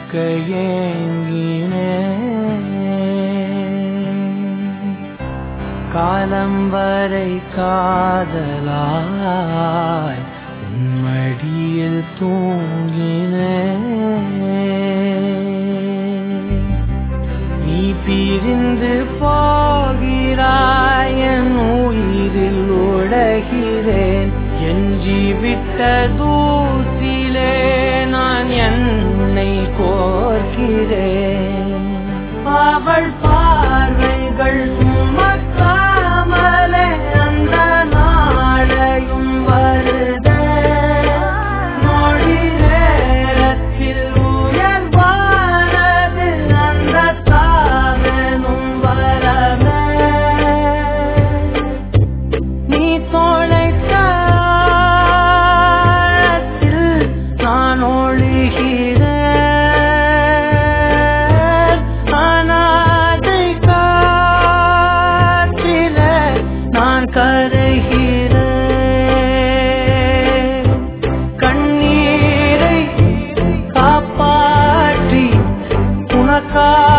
பார்க்க ஏங்கினேன் காலம் வரை காதலாய் உன்மடியில் தூங்கினேன் நீ பிரிந்து போகிறாய் என் உயிரில் உடைகிறேன் எஞ்சி விட்ட தூசிலே நான் என்னை கோர்க்கிறேன் அவள் பார்வைகள் சுமக்காமலே அந்த நாளையும் வருதே நொடி நேரத்தில் உயர்வானது அந்த தாவனும் வரமே நீ தொலைத்த ஆழத்தில் நான் ஒழுகிறேன் அனாதை காற்றிலே நான் கரைகிறேன் கண்ணீரை காப்பாற்றி உனக்கா